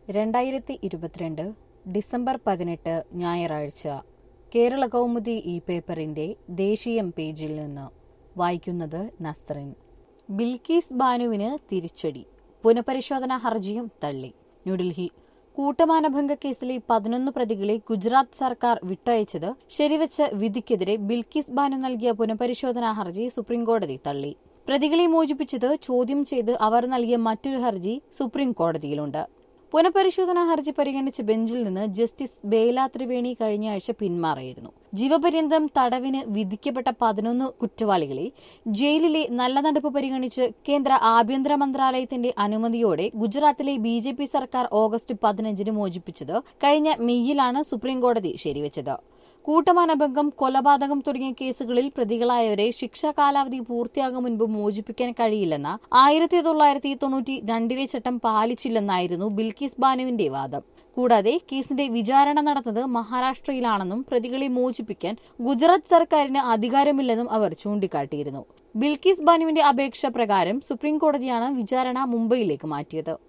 രണ്ടായിരത്തി ഇരുപത്തിരണ്ട് ഡിസംബർ പതിനെട്ട് ഞായറാഴ്ച കേരള കൗമുദി ഈ പേപ്പറിന്റെ ദേശീയം പേജിൽ നിന്ന് വായിക്കുന്നത് നസ്റിൻ ബിൽക്കീസ് ബാനുവിന് തിരിച്ചടി പുനഃപരിശോധനാ ഹർജിയും തള്ളി ന്യൂഡൽഹി കൂട്ടമാനഭംഗ കേസിലെ പതിനൊന്ന് പ്രതികളെ ഗുജറാത്ത് സർക്കാർ വിട്ടയച്ചത് ശരിവച്ച വിധിക്കെതിരെ ബിൽക്കീസ് ബാനു നൽകിയ പുനഃപരിശോധനാ ഹർജി സുപ്രീംകോടതി തള്ളി പ്രതികളെ മോചിപ്പിച്ചത് ചോദ്യം ചെയ്ത് അവർ നൽകിയ മറ്റൊരു ഹർജി സുപ്രീം കോടതിയിലുണ്ട് പുനഃപരിശോധനാ ഹർജി പരിഗണിച്ച ബെഞ്ചിൽ നിന്ന് ജസ്റ്റിസ് ബേല ത്രിവേണി കഴിഞ്ഞ ആഴ്ച പിന്മാറിയിരുന്നു ജീവപര്യന്തം തടവിന് വിധിക്കപ്പെട്ട പതിനൊന്ന് കുറ്റവാളികളെ ജയിലിലെ നല്ല നടപ്പ് പരിഗണിച്ച് കേന്ദ്ര ആഭ്യന്തര മന്ത്രാലയത്തിന്റെ അനുമതിയോടെ ഗുജറാത്തിലെ ബി ജെ പി സർക്കാർ ഓഗസ്റ്റ് പതിനഞ്ചിന് മോചിപ്പിച്ചത് കഴിഞ്ഞ മെയ്യിലാണ് സുപ്രീംകോടതി ശരിവച്ചത് കൂട്ടമാനഭംഗം കൊലപാതകം തുടങ്ങിയ കേസുകളിൽ പ്രതികളായവരെ ശിക്ഷാ കാലാവധി പൂർത്തിയാകും മുൻപ് മോചിപ്പിക്കാൻ കഴിയില്ലെന്ന ആയിരത്തി തൊള്ളായിരത്തി തൊണ്ണൂറ്റി രണ്ടിലെ ചട്ടം പാലിച്ചില്ലെന്നായിരുന്നു ബിൽക്കിസ് ബാനുവിന്റെ വാദം കൂടാതെ കേസിന്റെ വിചാരണ നടന്നത് മഹാരാഷ്ട്രയിലാണെന്നും പ്രതികളെ മോചിപ്പിക്കാൻ ഗുജറാത്ത് സർക്കാരിന് അധികാരമില്ലെന്നും അവർ ചൂണ്ടിക്കാട്ടിയിരുന്നു ബിൽക്കിസ് ബാനുവിന്റെ അപേക്ഷ പ്രകാരം സുപ്രീംകോടതിയാണ് വിചാരണ മുംബൈയിലേക്ക് മാറ്റിയത്